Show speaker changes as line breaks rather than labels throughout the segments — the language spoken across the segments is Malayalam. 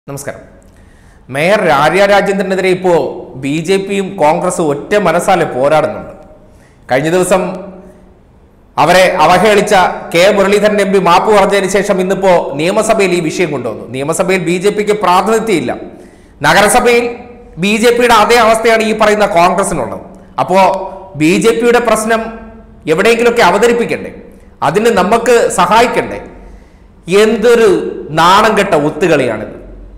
നമസ്കാരം മേയർ ആര്യ രാജേന്ദ്രനെതിരെ ഇപ്പോൾ ബി ജെ പിയും കോൺഗ്രസും ഒറ്റ മനസ്സാലെ പോരാടുന്നുണ്ട് കഴിഞ്ഞ ദിവസം അവരെ അവഹേളിച്ച കെ മുരളീധരൻ എം പി മാപ്പ് പറഞ്ഞതിന് ശേഷം ഇന്നിപ്പോ നിയമസഭയിൽ ഈ വിഷയം കൊണ്ടുവന്നു നിയമസഭയിൽ ബി ജെ പിക്ക് പ്രാതിനിധ്യമില്ല നഗരസഭയിൽ ബി ജെ പിയുടെ അതേ അവസ്ഥയാണ് ഈ പറയുന്ന കോൺഗ്രസിനുള്ളത് അപ്പോ ബി ജെ പിയുടെ പ്രശ്നം എവിടെയെങ്കിലുമൊക്കെ അവതരിപ്പിക്കണ്ടേ അതിന് നമുക്ക് സഹായിക്കണ്ടേ എന്തൊരു നാണം കെട്ട ഒത്തുകളിയാണിത്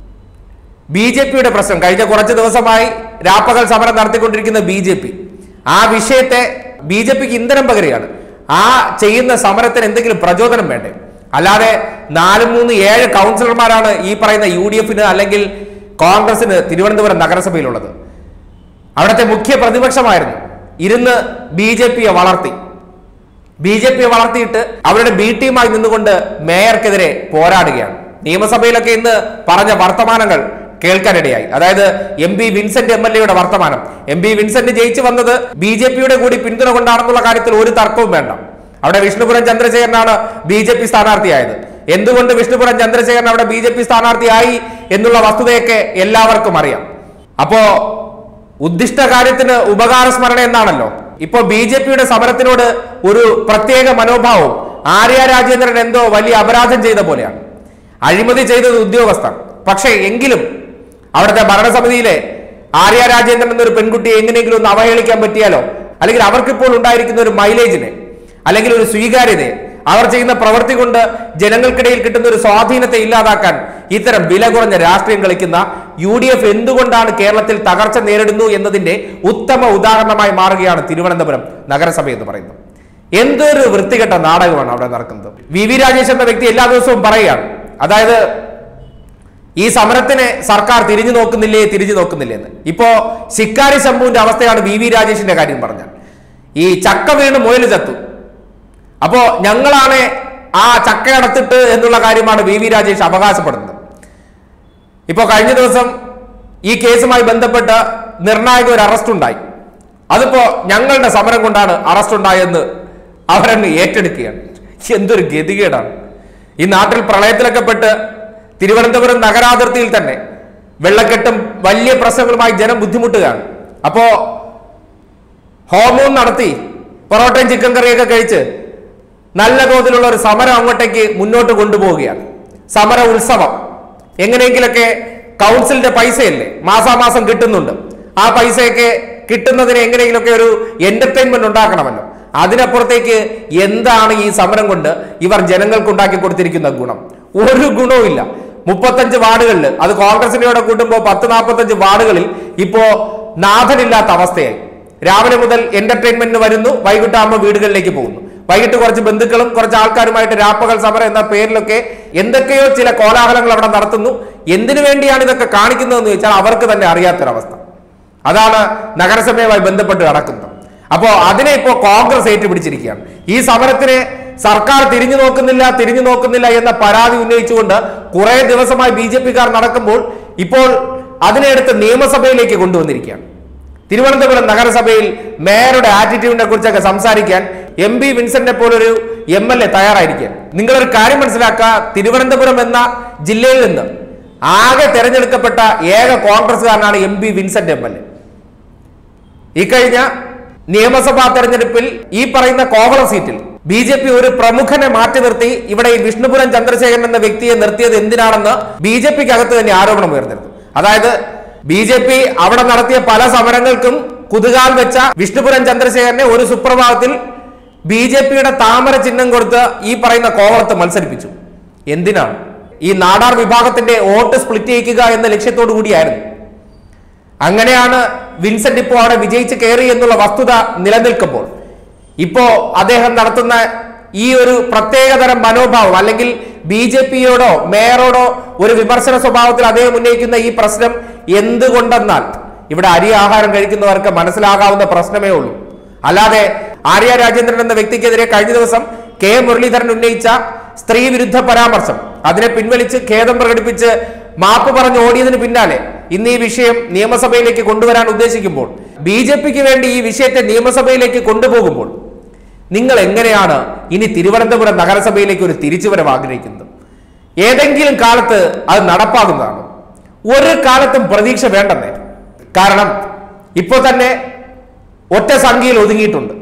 ബി ജെ പിയുടെ പ്രശ്നം കഴിഞ്ഞ കുറച്ച് ദിവസമായി രാപ്പകൽ സമരം നടത്തിക്കൊണ്ടിരിക്കുന്ന ബി ജെ പി ആ വിഷയത്തെ ബി ജെ പിക്ക് ഇന്ധനം പകരുകയാണ് ആ ചെയ്യുന്ന സമരത്തിന് എന്തെങ്കിലും പ്രചോദനം വേണ്ടേ അല്ലാതെ നാല് മൂന്ന് ഏഴ് കൗൺസിലർമാരാണ് ഈ പറയുന്ന യു ഡി എഫിന് അല്ലെങ്കിൽ കോൺഗ്രസിന് തിരുവനന്തപുരം നഗരസഭയിലുള്ളത് അവിടുത്തെ മുഖ്യ പ്രതിപക്ഷമായിരുന്നു ഇരുന്ന് ബി ജെ പിയെ വളർത്തി ബി ജെ പിയെ വളർത്തിയിട്ട് അവരുടെ ബി ടീമായി നിന്നുകൊണ്ട് മേയർക്കെതിരെ പോരാടുകയാണ് നിയമസഭയിലൊക്കെ ഇന്ന് പറഞ്ഞ വർത്തമാനങ്ങൾ കേൾക്കാനിടയായി അതായത് M P Vincent M L എയുടെ വർത്തമാനം എം പി വിൻസെന്റ് ജയിച്ചു വന്നത് ബി ജെ പിയുടെ കൂടി പിന്തുണ കൊണ്ടാണെന്നുള്ള കാര്യത്തിൽ ഒരു തർക്കവും വേണ്ട അവിടെ വിഷ്ണുപുരം ചന്ദ്രശേഖരനാണ് ബി ജെ പി സ്ഥാനാർത്ഥിയായത് എന്തുകൊണ്ട് വിഷ്ണുപുരം ചന്ദ്രശേഖരൻ അവിടെ ബി ജെ പി സ്ഥാനാർത്ഥിയായി എന്നുള്ള വസ്തുതയൊക്കെ എല്ലാവർക്കും അറിയാം അപ്പോ ഉദ്ദിഷ്ട കാര്യത്തിന് ഉപകാര സ്മരണ എന്നാണല്ലോ ഇപ്പൊ ബി ജെ പിയുടെ സമരത്തിനോട് ഒരു പ്രത്യേക മനോഭാവവും ആര്യ രാജേന്ദ്രൻ എന്തോ വലിയ അപരാധം ചെയ്ത പോലെയാണ് അഴിമതി ചെയ്തത് ഉദ്യോഗസ്ഥർ പക്ഷേ എങ്കിലും അവിടുത്തെ ഭരണസമിതിയിലെ ആര്യ രാജേന്ദ്രൻ എന്നൊരു പെൺകുട്ടിയെ എങ്ങനെയെങ്കിലും ഒന്ന് അവഹേളിക്കാൻ പറ്റിയാലോ അല്ലെങ്കിൽ അവർക്കിപ്പോൾ ഉണ്ടായിരിക്കുന്ന ഒരു മൈലേജിനെ അല്ലെങ്കിൽ ഒരു സ്വീകാര്യതയെ അവർ ചെയ്യുന്ന പ്രവൃത്തി കൊണ്ട് ജനങ്ങൾക്കിടയിൽ കിട്ടുന്ന ഒരു സ്വാധീനത്തെ ഇല്ലാതാക്കാൻ ഇത്തരം വില കുറഞ്ഞ രാഷ്ട്രീയം കളിക്കുന്ന യു ഡി എഫ് എന്തുകൊണ്ടാണ് കേരളത്തിൽ തകർച്ച നേരിടുന്നു എന്നതിന്റെ ഉത്തമ ഉദാഹരണമായി മാറുകയാണ് തിരുവനന്തപുരം നഗരസഭ എന്ന് പറയുന്നത് എന്തൊരു വൃത്തികെട്ട നാടകമാണ് അവിടെ നടക്കുന്നത് വി വി രാജേഷ് എന്ന വ്യക്തി എല്ലാ ദിവസവും പറയുകയാണ് അതായത് ഈ സമരത്തിനെ സർക്കാർ തിരിഞ്ഞു നോക്കുന്നില്ലേ തിരിഞ്ഞു നോക്കുന്നില്ലേ എന്ന് ഇപ്പോ ശിക്കാരി ശംഭുവിന്റെ അവസ്ഥയാണ് വി വി രാജേഷിന്റെ കാര്യം പറഞ്ഞാൽ ഈ ചക്ക വീണ് മുയൽ ചത്തു അപ്പോ ഞങ്ങളാണ് ആ ചക്ക അടത്തിട്ട് എന്നുള്ള കാര്യമാണ് വി വി രാജേഷ് അവകാശപ്പെടുന്നത് ഇപ്പോ കഴിഞ്ഞ ദിവസം ഈ കേസുമായി ബന്ധപ്പെട്ട് നിർണായക ഒരു അറസ്റ്റ് ഉണ്ടായി അതിപ്പോ ഞങ്ങളുടെ സമരം കൊണ്ടാണ് അറസ്റ്റ് ഉണ്ടായെന്ന് അവരങ്ങ് ഏറ്റെടുക്കുകയാണ് എന്തൊരു ഗതികേടാണ് ഈ നാട്ടിൽ പ്രളയത്തിലൊക്കെ പെട്ട് തിരുവനന്തപുരം നഗരാതിർത്തിയിൽ തന്നെ വെള്ളക്കെട്ടും വലിയ പ്രശ്നങ്ങളുമായി ജനം ബുദ്ധിമുട്ടുകയാണ് അപ്പോ ഹോമവും നടത്തി പൊറോട്ടയും ചിക്കൻ കറിയൊക്കെ കഴിച്ച് നല്ല തോതിലുള്ള ഒരു സമരം അങ്ങോട്ടേക്ക് മുന്നോട്ട് കൊണ്ടുപോവുകയാണ് സമര ഉത്സവം എങ്ങനെയെങ്കിലൊക്കെ കൗൺസിലിന്റെ പൈസയല്ലേ മാസാമാസം കിട്ടുന്നുണ്ട് ആ പൈസയൊക്കെ കിട്ടുന്നതിന് എങ്ങനെയെങ്കിലുമൊക്കെ ഒരു എന്റർടൈൻമെന്റ് ഉണ്ടാക്കണമല്ലോ അതിനപ്പുറത്തേക്ക് എന്താണ് ഈ സമരം കൊണ്ട് ഇവർ ജനങ്ങൾക്ക് ഉണ്ടാക്കി കൊടുത്തിരിക്കുന്ന ഗുണം ഒരു ഗുണവും ഇല്ല മുപ്പത്തഞ്ച് വാർഡുകളിൽ അത് കോൺഗ്രസിന്റെ കൂടെ കൂട്ടുമ്പോൾ പത്ത് നാൽപ്പത്തഞ്ച് വാർഡുകളിൽ ഇപ്പോ നാഥനില്ലാത്ത അവസ്ഥയായി രാവിലെ മുതൽ എന്റർടൈൻമെന്റിന് വരുന്നു വൈകിട്ടാകുമ്പോൾ വീടുകളിലേക്ക് പോകുന്നു വൈകിട്ട് കുറച്ച് ബന്ധുക്കളും കുറച്ച് ആൾക്കാരുമായിട്ട് രാപ്പകൽ സമരം എന്ന പേരിലൊക്കെ എന്തൊക്കെയോ ചില കോലാഹലങ്ങൾ അവിടെ നടത്തുന്നു എന്തിനു വേണ്ടിയാണ് ഇതൊക്കെ കാണിക്കുന്നതെന്ന് ചോദിച്ചാൽ അവർക്ക് തന്നെ അറിയാത്തൊരവസ്ഥ അതാണ് നഗരസഭയുമായി ബന്ധപ്പെട്ട് നടക്കുന്നത് അപ്പോ അതിനെ ഇപ്പോ കോൺഗ്രസ് ഏറ്റുപിടിച്ചിരിക്കുകയാണ് ഈ സമരത്തിനെ സർക്കാർ തിരിഞ്ഞു നോക്കുന്നില്ല തിരിഞ്ഞു നോക്കുന്നില്ല എന്ന പരാതി ഉന്നയിച്ചുകൊണ്ട് കുറെ ദിവസമായി ബി ജെ പിക്കാർ നടക്കുമ്പോൾ ഇപ്പോൾ അതിനെ എടുത്ത് നിയമസഭയിലേക്ക് കൊണ്ടുവന്നിരിക്കുകയാണ് തിരുവനന്തപുരം നഗരസഭയിൽ മേയറുടെ ആറ്റിറ്റ്യൂഡിനെ കുറിച്ചൊക്കെ സംസാരിക്കാൻ എം പി വിൻസെന്റിനെ പോലൊരു എം എൽ എ തയ്യാറായിരിക്കാൻ നിങ്ങളൊരു കാര്യം മനസ്സിലാക്കുക തിരുവനന്തപുരം എന്ന ജില്ലയിൽ നിന്ന് ആകെ തെരഞ്ഞെടുക്കപ്പെട്ട ഏക കോൺഗ്രസ്സുകാരനാണ് M P Vincent M L A ഇക്കഴിഞ്ഞ നിയമസഭാ തെരഞ്ഞെടുപ്പിൽ ഈ പറയുന്ന കോവളം സീറ്റിൽ ബി ജെ പി ഒരു പ്രമുഖനെ മാറ്റി നിർത്തി ഇവിടെ ഈ വിഷ്ണുപുരം ചന്ദ്രശേഖരൻ എന്ന വ്യക്തിയെ നിർത്തിയത് എന്തിനാണെന്ന് ബി ജെ പിക്ക് അകത്ത് തന്നെ ആരോപണം ഉയർന്നിരുന്നു അതായത് ബി ജെ പി അവിടെ നടത്തിയ പല സമരങ്ങൾക്കും കുതുകാൽ വെച്ച വിഷ്ണുപുരം ചന്ദ്രശേഖരനെ ഒരു സുപ്രഭാതത്തിൽ ബി ജെ പിയുടെ താമര ചിഹ്നം കൊടുത്ത് ഈ പറയുന്ന കോവളത്ത് മത്സരിപ്പിച്ചു എന്തിനാണ് ഈ നാടാർ വിഭാഗത്തിന്റെ വോട്ട് സ്പ്ലിറ്റ് ചെയ്യിക്കുക എന്ന ലക്ഷ്യത്തോടു കൂടിയായിരുന്നു അങ്ങനെയാണ് വിൻസെന്റ് ഇപ്പോൾ അവിടെ വിജയിച്ച് കയറി എന്നുള്ള വസ്തുത നിലനിൽക്കുമ്പോൾ ഇപ്പോ അദ്ദേഹം നടത്തുന്ന ഈ ഒരു പ്രത്യേകതരം മനോഭാവം അല്ലെങ്കിൽ ബി ജെ പിയോടോ മേയറോടോ ഒരു വിമർശന സ്വഭാവത്തിൽ അദ്ദേഹം ഉന്നയിക്കുന്ന ഈ പ്രശ്നം എന്തുകൊണ്ടെന്നാൽ ഇവിടെ അരി ആഹാരം കഴിക്കുന്നവർക്ക് മനസ്സിലാകാവുന്ന പ്രശ്നമേ ഉള്ളൂ അല്ലാതെ ആര്യ രാജേന്ദ്രൻ എന്ന വ്യക്തിക്കെതിരെ കഴിഞ്ഞ ദിവസം കെ മുരളീധരൻ ഉന്നയിച്ച സ്ത്രീ വിരുദ്ധ പരാമർശം അതിനെ പിൻവലിച്ച് ഖേദം പ്രകടിപ്പിച്ച് മാപ്പ് പറഞ്ഞ് ഓടിയതിന് പിന്നാലെ ഇന്ന് ഈ വിഷയം നിയമസഭയിലേക്ക് കൊണ്ടുവരാൻ ഉദ്ദേശിക്കുമ്പോൾ ബി ജെ പിക്ക് വേണ്ടി ഈ വിഷയത്തെ നിയമസഭയിലേക്ക് കൊണ്ടുപോകുമ്പോൾ നിങ്ങൾ എങ്ങനെയാണ് ഇനി തിരുവനന്തപുരം നഗരസഭയിലേക്ക് ഒരു തിരിച്ചുവരവ് ആഗ്രഹിക്കുന്നത് ഏതെങ്കിലും കാലത്ത് അത് നടപ്പാകുന്നതാണ് ഒരു കാലത്തും പ്രതീക്ഷ വേണ്ടെന്നേ കാരണം ഇപ്പോൾ തന്നെ ഒറ്റ സംഖ്യയിൽ ഒതുങ്ങിയിട്ടുണ്ട്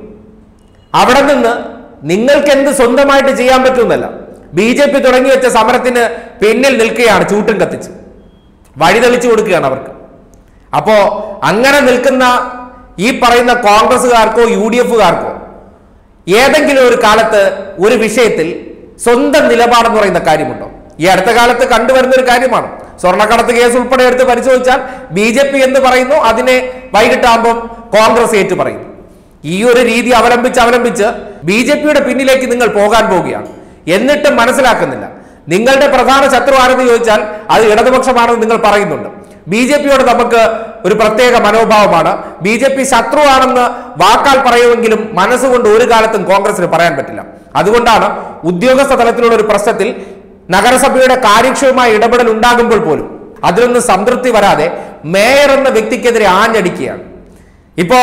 അവിടെ നിന്ന് നിങ്ങൾക്ക് എന്ത് സ്വന്തമായിട്ട് ചെയ്യാൻ പറ്റുമെന്നല്ല ബി ജെ പി തുടങ്ങി വെച്ച സമരത്തിന് പിന്നിൽ നിൽക്കുകയാണ് ചൂട്ടും കത്തിച്ച് വഴി തെളിച്ചു കൊടുക്കുകയാണ് അവർക്ക് അപ്പോ അങ്ങനെ നിൽക്കുന്ന ഈ പറയുന്ന കോൺഗ്രസ്സുകാർക്കോ യു ഡി എഫുകാർക്കോ ഏതെങ്കിലും ഒരു കാലത്ത് ഒരു വിഷയത്തിൽ സ്വന്തം നിലപാടെന്ന് പറയുന്ന കാര്യമുണ്ടോ ഈ അടുത്ത കാലത്ത് കണ്ടുവരുന്ന ഒരു കാര്യമാണ് സ്വർണ്ണക്കടത്ത് കേസ് ഉൾപ്പെടെ എടുത്ത് പരിശോധിച്ചാൽ ബി ജെ പി എന്ന് പറയുന്നു അതിനെ വൈകിട്ടാകുമ്പം കോൺഗ്രസ് ഏറ്റു പറയുന്നു ഈ ഒരു രീതി അവലംബിച്ച് അവലംബിച്ച് ബി ജെ പിയുടെ പിന്നിലേക്ക് നിങ്ങൾ പോകാൻ പോവുകയാണ് എന്നിട്ടും മനസ്സിലാക്കുന്നില്ല നിങ്ങളുടെ പ്രധാന ശത്രു ആരെന്ന് ചോദിച്ചാൽ അത് ഇടതുപക്ഷമാണെന്ന് നിങ്ങൾ പറയുന്നുണ്ട് ബി ജെ പിയോട് നമുക്ക് ഒരു പ്രത്യേക മനോഭാവമാണ് ബി ജെ പി ശത്രുവാണെന്ന് വാക്കാൽ പറയുമെങ്കിലും മനസ്സുകൊണ്ട് ഒരു കാലത്തും കോൺഗ്രസിന് പറയാൻ പറ്റില്ല അതുകൊണ്ടാണ് ഉദ്യോഗസ്ഥ തലത്തിലുള്ള ഒരു പ്രശ്നത്തിൽ നഗരസഭയുടെ കാര്യക്ഷമമായ ഇടപെടൽ ഉണ്ടാകുമ്പോൾ പോലും അതിലൊന്നും സംതൃപ്തി വരാതെ മേയർ എന്ന വ്യക്തിക്കെതിരെ ആഞ്ഞടിക്കുകയാണ് ഇപ്പോ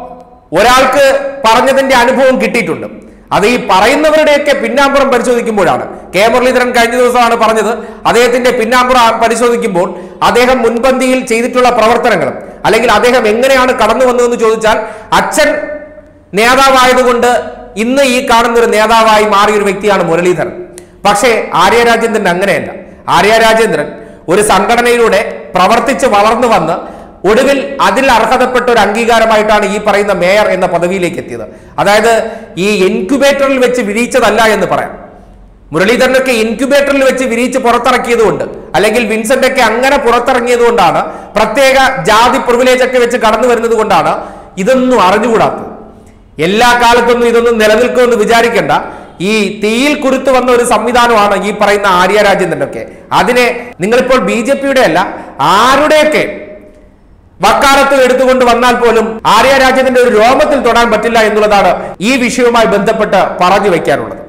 ഒരാൾക്ക് പറഞ്ഞതിന്റെ അനുഭവം കിട്ടിയിട്ടുണ്ട് അത് ഈ പറയുന്നവരുടെയൊക്കെ പിന്നാമ്പുറം പരിശോധിക്കുമ്പോഴാണ് കെ മുരളീധരൻ കഴിഞ്ഞ ദിവസമാണ് പറഞ്ഞത് അദ്ദേഹത്തിന്റെ പിന്നാമ്പുറം പരിശോധിക്കുമ്പോൾ അദ്ദേഹം മുൻപന്തിയിൽ ചെയ്തിട്ടുള്ള പ്രവർത്തനങ്ങളും അല്ലെങ്കിൽ അദ്ദേഹം എങ്ങനെയാണ് കടന്നു വന്നതെന്ന് ചോദിച്ചാൽ അച്ഛൻ നേതാവായതുകൊണ്ട് ഇന്ന് ഈ കാണുന്ന ഒരു നേതാവായി മാറിയ ഒരു വ്യക്തിയാണ് മുരളീധരൻ പക്ഷേ ആര്യ രാജേന്ദ്രൻ അങ്ങനെയല്ല ആര്യ രാജേന്ദ്രൻ ഒരു സംഘടനയിലൂടെ പ്രവർത്തിച്ച് വളർന്നു വന്ന് ഒടുവിൽ അതിൽ അർഹതപ്പെട്ട ഒരു അംഗീകാരമായിട്ടാണ് ഈ പറയുന്ന മേയർ എന്ന പദവിയിലേക്ക് എത്തിയത് അതായത് ഈ ഇൻക്യുബേറ്ററിൽ വെച്ച് വിരിയിച്ചതല്ല എന്ന് പറയാം മുരളീധരനൊക്കെ ഇൻക്യുബേറ്ററിൽ വെച്ച് വിരിയിച്ച് പുറത്തിറക്കിയത് കൊണ്ട് അല്ലെങ്കിൽ വിൻസെന്റ് ഒക്കെ അങ്ങനെ പുറത്തിറങ്ങിയത് കൊണ്ടാണ് പ്രത്യേക ജാതി പ്രിവിലേജ് ഒക്കെ വെച്ച് കടന്നു വരുന്നത് കൊണ്ടാണ് ഇതൊന്നും അറിഞ്ഞുകൂടാത്തത് എല്ലാ കാലത്തൊന്നും ഇതൊന്നും നിലനിൽക്കുമെന്ന് വിചാരിക്കേണ്ട ഈ തീയിൽ കുരുത്ത് വന്ന ഒരു സംവിധാനമാണ് ഈ പറയുന്ന ആര്യ രാജേന്ദ്രൻ്റെ ഒക്കെ അതിനെ നിങ്ങളിപ്പോൾ ബി ജെ പിയുടെ അല്ല ആരുടെയൊക്കെ വക്കാലത്ത് എടുത്തുകൊണ്ട് വന്നാൽ പോലും ആര്യ രാജ്യത്തിന്റെ ഒരു രോമത്തിൽ തൊടാൻ പറ്റില്ല എന്നുള്ളതാണ് ഈ വിഷയവുമായി ബന്ധപ്പെട്ട് പറഞ്ഞു വെക്കാനുള്ളത്